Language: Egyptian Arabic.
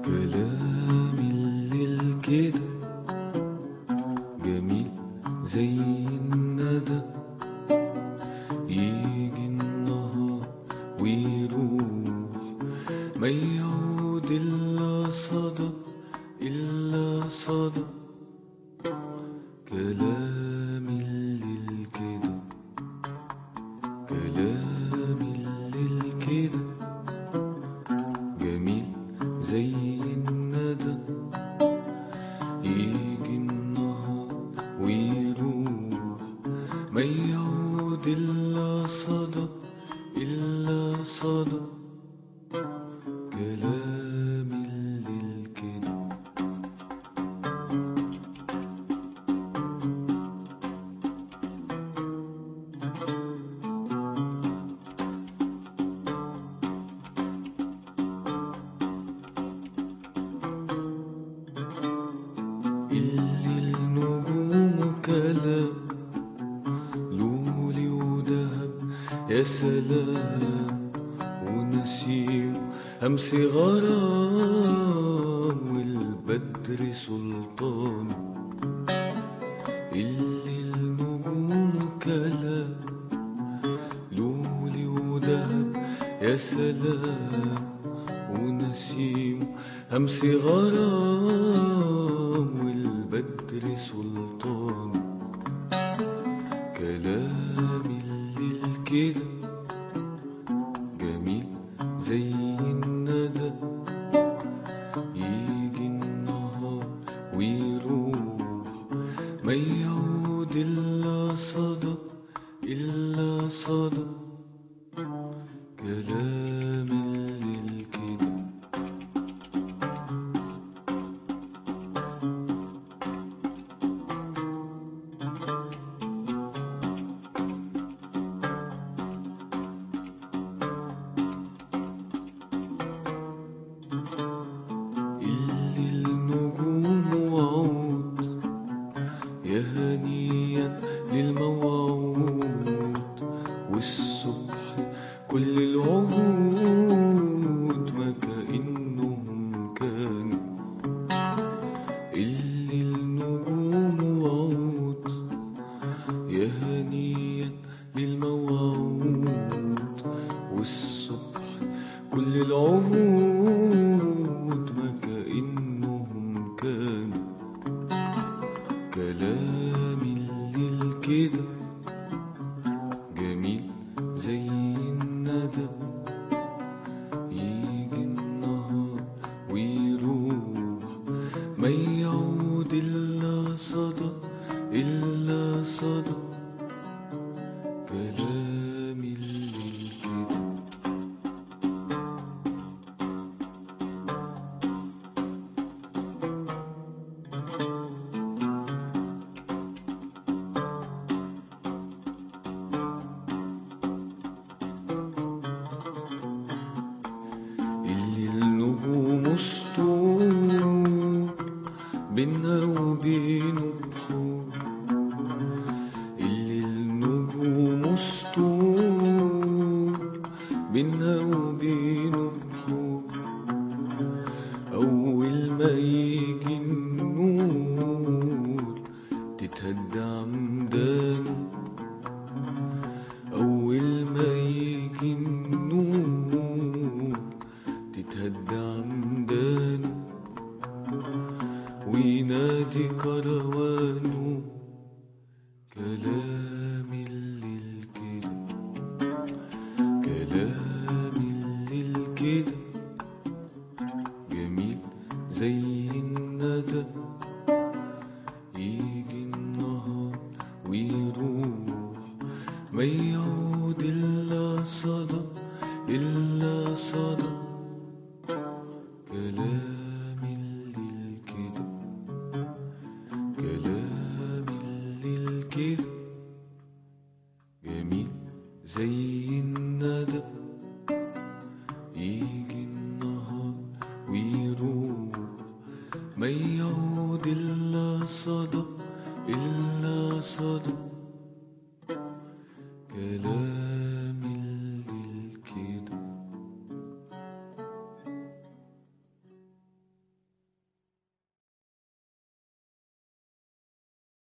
كلام الليل كده جميل زي الندى يجي النهار ويروح ما يعود إلا صدى إلا صدى كلام الليل كده كلام الليل كده جميل زي الندى يجي النهار ويروح ما يعود إلا صدى إلا صدى كلام الليل كده اللي النجوم كلام لولي ودهب يا سلام ونسيم أمس غرام والبدر سلطان اللي النجوم كلام لولي ودهب يا سلام ونسيم أمس غرام والبدر سلطان كلام الليل كده جميل زي الندى يجي النهار ويروح ما يعود إلا صدى إلا صدى كلام الليل كده اللي النجوم وعود يا هنيا للموعود والصبح كل العهود ما كأنهم كانوا اللي النجوم وعود يا هنيا للموعود والصبح كل العهود ما كأنهم كانوا كلام الليل كده جميل زي الندى يجي النهار ويروح ما يعود إلا صدى إلا صدى كلام الليل كده اللي النجوم سطور بينا وبينه بحور اللي النجوم سطور بينا وبينه بحور أول ما يجي النور تتهدى عمدانه أول ما يجي النور تتهدى عمدانه وينادي كروانه كلام الليل كده كلام الليل كده جميل زي الندى يجي النهار ويروح ما يعود إلا صدى إلا صدى كلام الليل كده كلام الليل كده جميل زي الندى يجي النهار ويروح ما يعود إلا صدى إلا صدى